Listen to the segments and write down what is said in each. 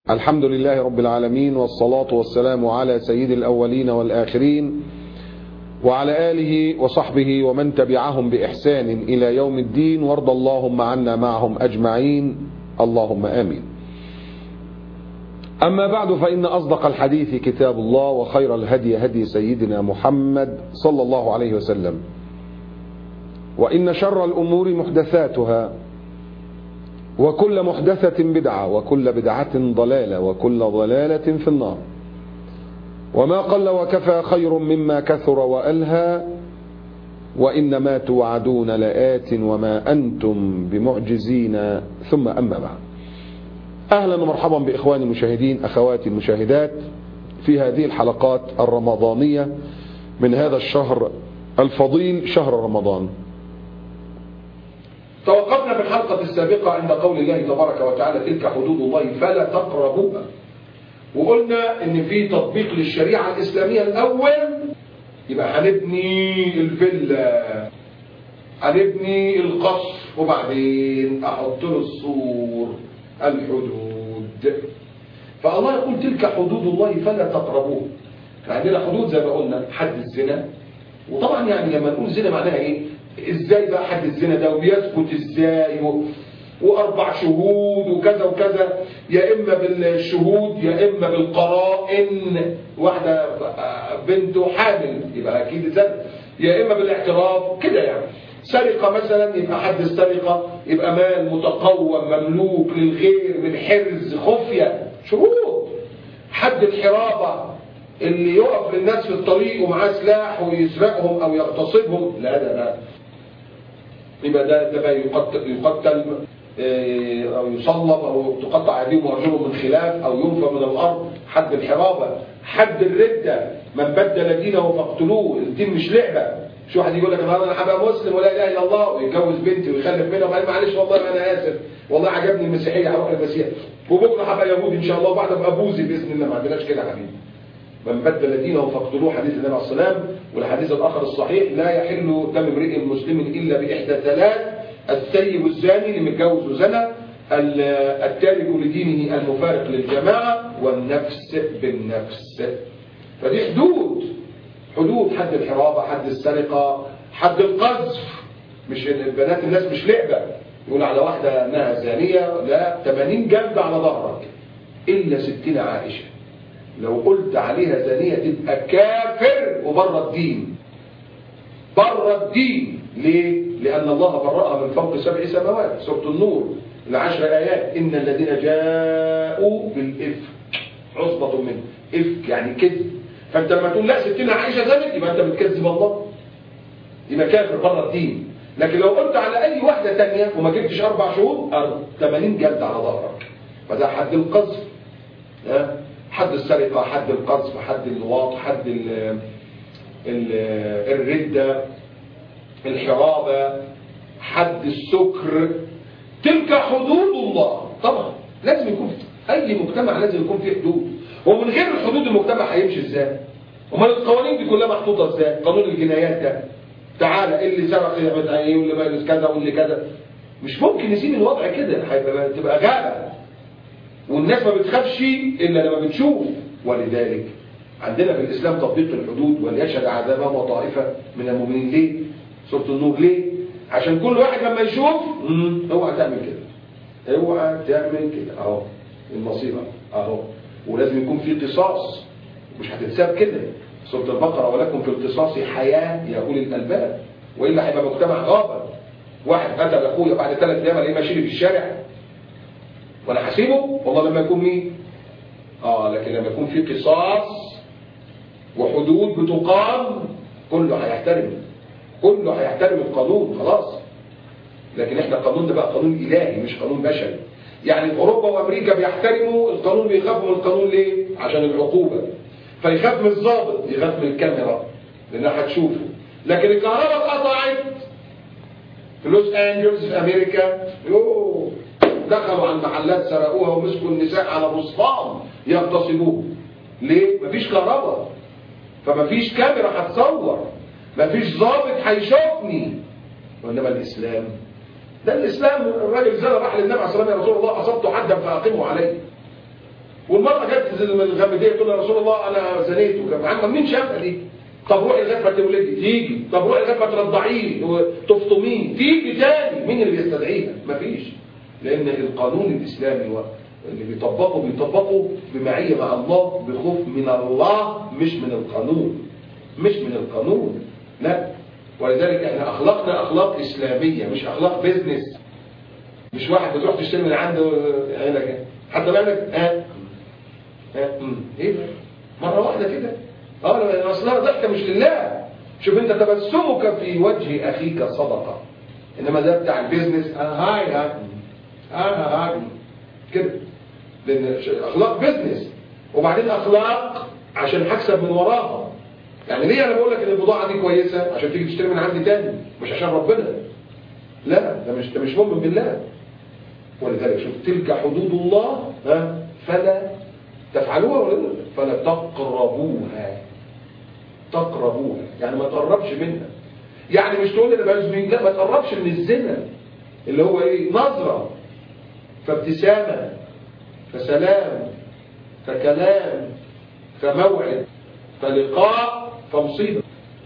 الحمد لله رب العالمين والصلاة والسلام على سيد الأولين والآخرين وعلى آله وصحبه ومن تبعهم بإحسان إلى يوم الدين وارض اللهم عنا معهم أجمعين اللهم آمين أما بعد فإن أصدق الحديث كتاب الله وخير الهدي هدي سيدنا محمد صلى الله عليه وسلم وإن شر الأمور محدثاتها وكل محدثة بدعة وكل بدعة ضلالة وكل ضلالة في النار وما قل وكفى خير مما كثر وألهى وإنما توعدون لآت وما أنتم بمعجزين ثم أما بعد أهلا ومرحبا بإخواني المشاهدين أخواتي المشاهدات في هذه الحلقات الرمضانية من هذا الشهر الفضيل شهر رمضان توقفنا في الحلقة السابقة عند قول الله تبارك وتعالى تلك حدود الله فلا تقربوها وقلنا ان في تطبيق للشريعة الإسلامية الأول يبقى هنبني الفيلا هنبني القصر وبعدين أحط له السور الحدود فالله يقول تلك حدود الله فلا تقربوها عندنا حدود زي ما قلنا حد الزنا وطبعا يعني لما نقول زنا معناها ايه ازاي بقى حد الزنا ده وبيثبت ازاي و... واربع شهود وكذا وكذا يا اما بالشهود يا اما بالقرائن واحده بنته حامل يبقى اكيد زنا يا اما بالاعتراف كده يعني سرقه مثلا يبقى حد السرقه يبقى مال متقوم مملوك للغير من حرز خفيه شهود حد الحرابه اللي يقف للناس في الطريق ومعاه سلاح ويسرقهم او يغتصبهم لا ده لا يبقى ده ده بقى يقتل, يقتل او يصلب او تقطع ايديهم وارجلهم من خلاف او ينفى من الارض حد الحرابه حد الرده من بدل دينه فاقتلوه الدين مش لعبه شو واحد يقول لك النهارده انا هبقى مسلم ولا اله الا الله ويتجوز بنتي ويخلف منها وقال معلش والله انا اسف والله عجبني المسيحيه هروح للمسيح وبكره هبقى يهودي ان شاء الله وبعد ابقى بوذي باذن الله ما عندناش كده يا حبيبي من بدل دينه فاقتلوه حديث النبي عليه السلام والحديث الآخر الصحيح لا يحل دم امرئ مسلم إلا بإحدى ثلاث السيب الزاني اللي متجوز وزنى التارك لدينه المفارق للجماعة والنفس بالنفس فدي حدود حدود حد الحرابة حد السرقة حد القذف مش بنات الناس مش لعبة يقول على واحدة انها زانية لا 80 جلد على ظهرك إلا ستين عائشة لو قلت عليها زانية تبقى كافر وبره الدين بره الدين ليه؟ لأن الله برأها من فوق سبع سماوات سورة النور العشر آيات إن الذين جاءوا بالإفك عصبة منه إفك يعني كذب فأنت لما تقول لا ستين عائشة زانت يبقى أنت بتكذب الله يبقى كافر بره الدين لكن لو قلت على أي واحدة تانية وما جبتش أربع شهور 80 جلد على ظهرك فده حد القذف حد السرقة حد القذف حد اللواط حد ال ال الردة الحرابة حد السكر تلك حدود الله طبعا لازم يكون في أي مجتمع لازم يكون فيه حدود ومن غير الحدود المجتمع هيمشي ازاي امال القوانين دي كلها محطوطة ازاي قانون الجنايات ده تعالى اللي سرق يبقى ايه واللي مالس كذا واللي كذا مش ممكن نسيب الوضع كده هيبقى تبقى غابة والناس ما بتخافش إلا لما بتشوف ولذلك عندنا في الإسلام تطبيق الحدود وليشهد عذابه طائفة من المؤمنين ليه؟ سورة النور ليه؟ عشان كل واحد لما يشوف اوعى تعمل كده اوعى تعمل كده اهو المصيبة اهو ولازم يكون في قصاص مش هتتساب كده سورة البقرة ولكم في القصاص حياة يا أولي الألباب وإلا هيبقى مجتمع غابر واحد قتل أخويا بعد ثلاث أيام الاقيه ماشي في الشارع وانا هسيبه والله لما يكون مين اه لكن لما يكون في قصاص وحدود بتقام كله هيحترم كله هيحترم القانون خلاص لكن احنا القانون ده بقى قانون الهي مش قانون بشري يعني اوروبا وامريكا بيحترموا القانون بيخافوا من القانون ليه عشان العقوبه فيخاف من الضابط يخاف من الكاميرا لانها هتشوفه لكن الكهرباء اتقطعت في لوس انجلوس في امريكا يوه دخلوا على المحلات سرقوها ومسكوا النساء على مصفان يغتصبوه ليه؟ مفيش كهرباء فمفيش كاميرا هتصور مفيش ضابط هيشوفني وانما الاسلام ده الاسلام الراجل زاد راح للنبي عليه الصلاه والسلام يا رسول الله اصبت حدا فاقمه عليه والمرأة جت الغمدية تقول يا رسول الله أنا زنيت وكان عم مين شافها دي؟ طب روحي لغاية ما تولدي تيجي طب روحي لغاية ما ترضعيه وتفطميه تيجي تاني مين اللي بيستدعيها؟ مفيش لأن القانون الإسلامي و- اللي بيطبقه بيطبقه بمعية مع الله بخوف من الله مش من القانون مش من القانون لا ولذلك احنا اخلاقنا اخلاق اسلاميه مش اخلاق بيزنس مش واحد بتروح تشتري من عنده عينك حتى بالك ها ها أمم. ايه ده؟ مره واحده كده اه لما اصلها ضحكه مش لله شوف انت تبسمك في وجه اخيك صدقه انما ده بتاع البيزنس انا هاي هاي انا هاي كده لان ش- اخلاق بيزنس وبعدين اخلاق عشان هكسب من وراها يعني ليه انا بقول لك ان البضاعه دي كويسه عشان تيجي تشتري من عندي تاني مش عشان ربنا لا ده مش ده مش مؤمن بالله ولذلك شوف تلك حدود الله ها فلا تفعلوها ولا لا؟ فلا تقربوها تقربوها يعني ما تقربش منها يعني مش تقول انا بزني لا ما تقربش من الزنا اللي هو ايه نظره فابتسامه فسلام فكلام فموعد فلقاء فمصيبه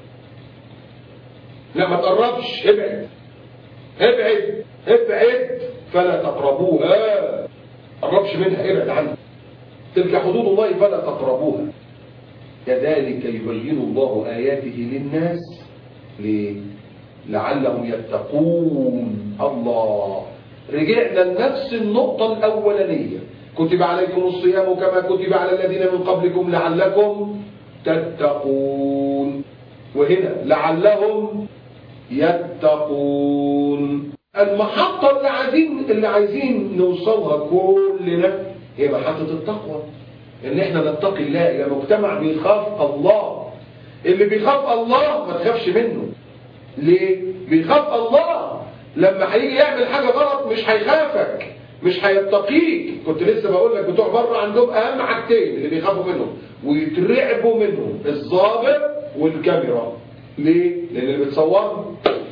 لا ما تقربش ابعد ابعد ابعد فلا تقربوها قربش منها ابعد عنها تلك حدود الله فلا تقربوها كذلك يبين الله آياته للناس ليه؟ لعلهم يتقون الله رجعنا لنفس النقطة الأولانية كتب عليكم الصيام كما كتب على الذين من قبلكم لعلكم تتقون وهنا لعلهم يتقون المحطة اللي عايزين اللي عايزين نوصلها كلنا هي محطة التقوى ان احنا نتقي الله الى مجتمع بيخاف الله اللي بيخاف الله ما تخافش منه ليه بيخاف الله لما هيجي يعمل حاجة غلط مش هيخافك مش هيتقيك كنت لسه بقول لك بتوع بره عندهم اهم حاجتين اللي بيخافوا منهم ويترعبوا منهم الضابط والكاميرا ليه لان اللي بتصورني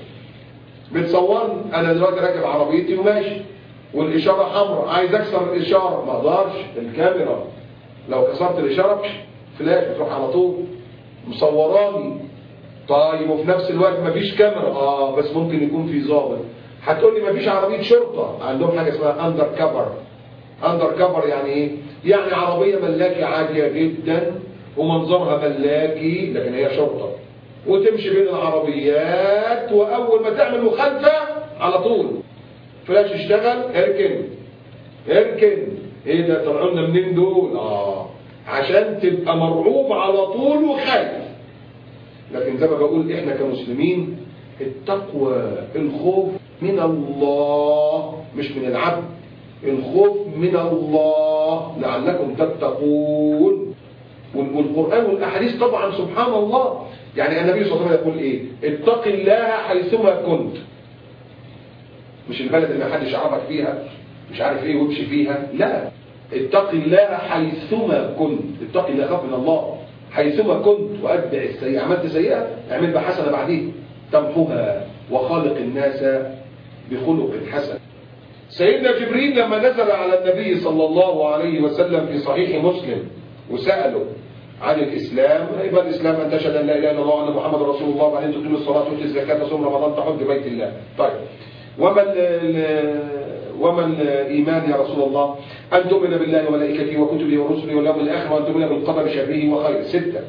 بتصورني انا دلوقتي راكب عربيتي وماشي والاشاره حمراء عايز اكسر الاشاره ما اقدرش الكاميرا لو كسرت الاشاره فلاش بتروح على طول مصوراني طيب وفي نفس الوقت مفيش كاميرا اه بس ممكن يكون في ظابط هتقول لي مفيش عربيه شرطه عندهم حاجه اسمها اندر كفر اندر كفر يعني ايه يعني عربيه ملاكي عاليه جدا ومنظرها ملاكي لكن هي شرطه وتمشي بين العربيات واول ما تعمل مخالفه على طول فلاش اشتغل اركن اركن ايه ده طلعوا لنا منين دول اه عشان تبقى مرعوب على طول وخايف لكن زي ما بقول احنا كمسلمين التقوى الخوف من الله مش من العبد الخوف من الله لعلكم تتقون وال- والقرآن والأحاديث طبعا سبحان الله يعني النبي صلى الله عليه وسلم يقول ايه اتق الله حيثما كنت مش البلد اللي ما حدش يعرفك فيها مش عارف ايه وامشي فيها لا اتق الله حيثما كنت اتق الله خاف من الله حيثما كنت واتبع السيئه عملت سيئه اعمل بها حسنه بعدين تمحوها وخالق الناس بخلق حسن سيدنا جبريل لما نزل على النبي صلى الله عليه وسلم في صحيح مسلم وسأله عن الإسلام يبقى الإسلام أن تشهد أن لا إله إلا الله وأن محمد رسول الله وبعدين تقيم الصلاة وتؤتي الزكاة تصوم رمضان تحج بيت الله طيب وما ال- ال- وما الإيمان يا رسول الله أن تؤمن بالله وملائكته وكتبه ورسله واليوم الآخر وأن تؤمن بالقدر شره وخيره ستة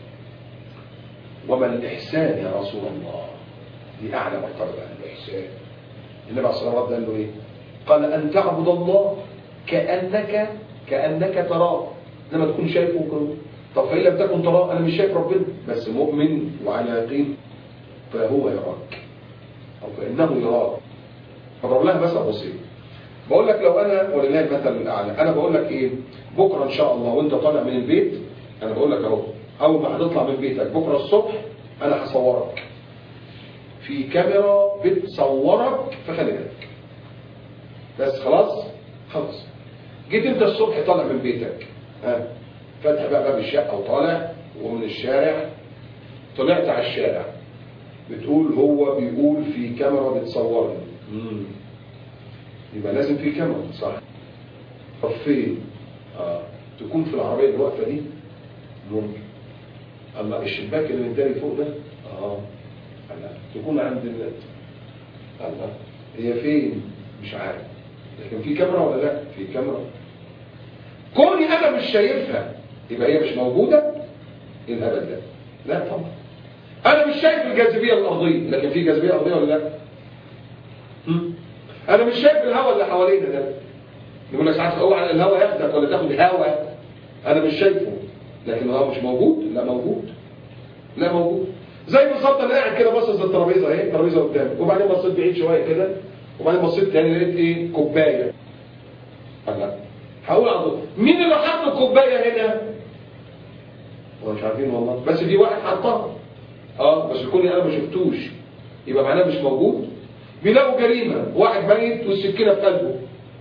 وما الإحسان يا رسول الله دي أعلى مرتبة الإحسان النبي عليه الصلاة والسلام قال له إيه قال أن تعبد الله كأنك كأنك تراه لما تكون شايفه كده. طب فإن لم تكن تراه أنا مش شايف ربنا بس مؤمن وعلى يقين فهو يراك أو فإنه يراك فضرب لها مثل بسيط بقول لك لو أنا ولله المثل الأعلى أنا بقول لك إيه بكرة إن شاء الله وأنت طالع من البيت أنا بقول لك أهو أول ما هتطلع من بيتك بكرة الصبح أنا هصورك في كاميرا بتصورك فخلي بالك بس خلاص خلاص جيت انت الصبح طالع من بيتك ها فاتح بقى باب الشقه وطالع ومن الشارع طلعت على الشارع بتقول هو بيقول في كاميرا بتصورني مم. يبقى لازم في كاميرا صح طب فين اه تكون في العربية اللي واقفة دي ممكن الله الشباك اللي مداري فوق ده اه الله تكون عند ال... الله هي فين مش عارف لكن في كاميرا ولا لا في كاميرا كوني انا مش شايفها يبقى هي مش موجودة ايه الهبل ده لا طبعا انا مش شايف الجاذبية الارضية لكن في جاذبية ارضية ولا لا هم؟ انا مش شايف الهواء اللي حوالينا ده يقول لك ساعات اوعى الهواء ياخدك ولا تاخد هواء انا مش شايفه لكن الهواء مش موجود لا موجود لا موجود زي بالظبط انا قاعد كده باصص للترابيزه اهي الترابيزه قدامي وبعدين بصيت بعيد شويه كده وبعدين بصيت تاني لقيت ايه كوبايه الله هقول على طول مين اللي حط الكوبايه هنا هو مش عارفين والله بس في واحد حطها اه بس كوني انا ما شفتوش يبقى معناه مش موجود بيلاقوا جريمه واحد ميت والسكينه في قلبه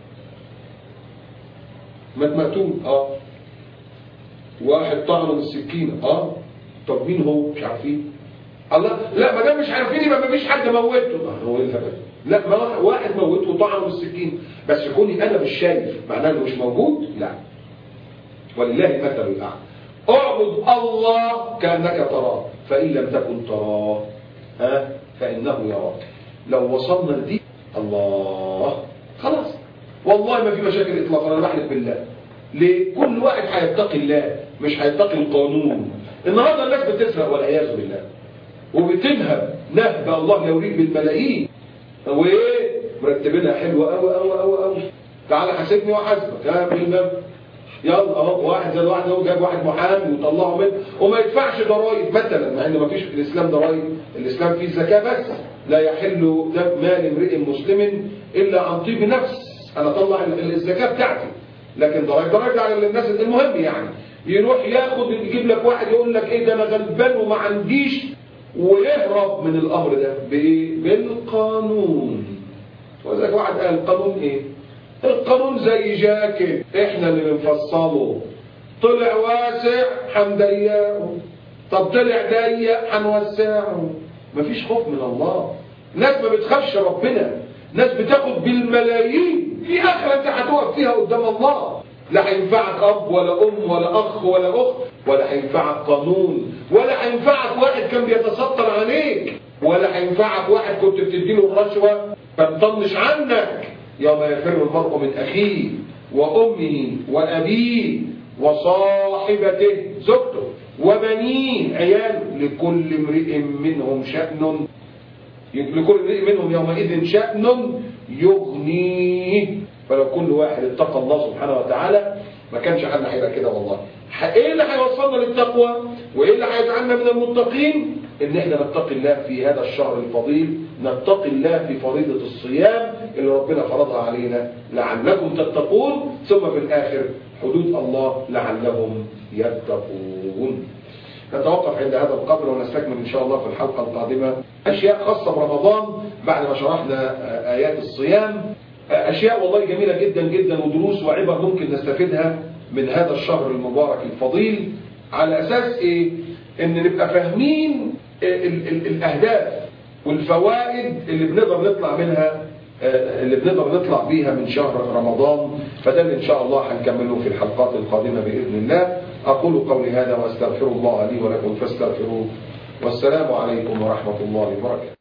مات مقتول اه واحد طعنه بالسكينه اه طب مين هو مش عارفين الله لا ما دام مش عارفين يبقى ما فيش حد موته آه، هو ايه الهبل لا ما واحد موته وطعنه بالسكين بس كوني انا مش شايف معناه انه مش موجود لا ولله المثل الاعلى اعبد الله كانك تراه فان لم تكن تراه ها فانه يراك لو وصلنا لدي الله خلاص والله ما في مشاكل اطلاقا انا بحلف بالله ليه كل واحد هيتقي الله مش هيتقي القانون النهارده الناس بتسرق والعياذ بالله وبتنهب نهب الله يوريك بالملايين وايه مرتبينها حلوه قوي قوي قوي قوي تعالى حاسبني وحاسبك ها بالمب يلا اهو واحد زي واحد اهو جاب واحد محامي وطلعه منه وما يدفعش ضرائب مثلا مع ان ما فيش في الاسلام ضرائب الاسلام فيه زكاه بس لا يحل دم مال امرئ مسلم الا عن طيب نفس انا اطلع ال- الزكاه بتاعتي لكن ضرائب ضرائب على الناس المهم يعني يروح ياخد يجيب لك واحد يقول لك ايه ده انا غلبان وما عنديش ويهرب من الامر ده بايه بالقانون وذلك واحد قال القانون ايه القانون زي جاكيت احنا اللي بنفصله طلع واسع هنضيقه طب طلع ضيق هنوسعه مفيش خوف من الله ناس ما بتخافش ربنا ناس بتاخد بالملايين في اخره انت هتقف فيها قدام الله لا هينفعك اب ولا ام ولا اخ ولا اخت ولا هينفعك قانون ولا هينفعك واحد كان بيتستر عليك ولا هينفعك واحد كنت بتديله الرشوه فمطنش عنك يوم يفر المرء من اخيه وامه وابيه وصاحبته زوجته وبنيه عياله لكل امرئ منهم شأن لكل امرئ منهم يومئذ شأن يغنيه فلو كل واحد اتقى الله سبحانه وتعالى ما كانش حالنا هيبقى كده والله ح- ايه اللي هيوصلنا للتقوى وايه اللي هيجعلنا من المتقين ان احنا نتقي الله في هذا الشهر الفضيل نتقي الله في فريضة الصيام اللي ربنا فرضها علينا لعلكم تتقون ثم في الاخر حدود الله لعلهم يتقون نتوقف عند هذا القدر ونستكمل ان شاء الله في الحلقة القادمة اشياء خاصة برمضان بعد ما شرحنا آه، ايات الصيام آه، اشياء والله جميلة جدا جدا ودروس وعبر ممكن نستفيدها من هذا الشهر المبارك الفضيل على اساس ايه ان نبقى فاهمين ال ال الاهداف والفوائد اللي بنقدر نطلع منها آه، اللي بنقدر نطلع بيها من شهر رمضان فده اللي ان شاء الله هنكمله في الحلقات القادمة باذن الله اقول قولي هذا واستغفر الله لي ولكم فاستغفروه والسلام عليكم ورحمة الله وبركاته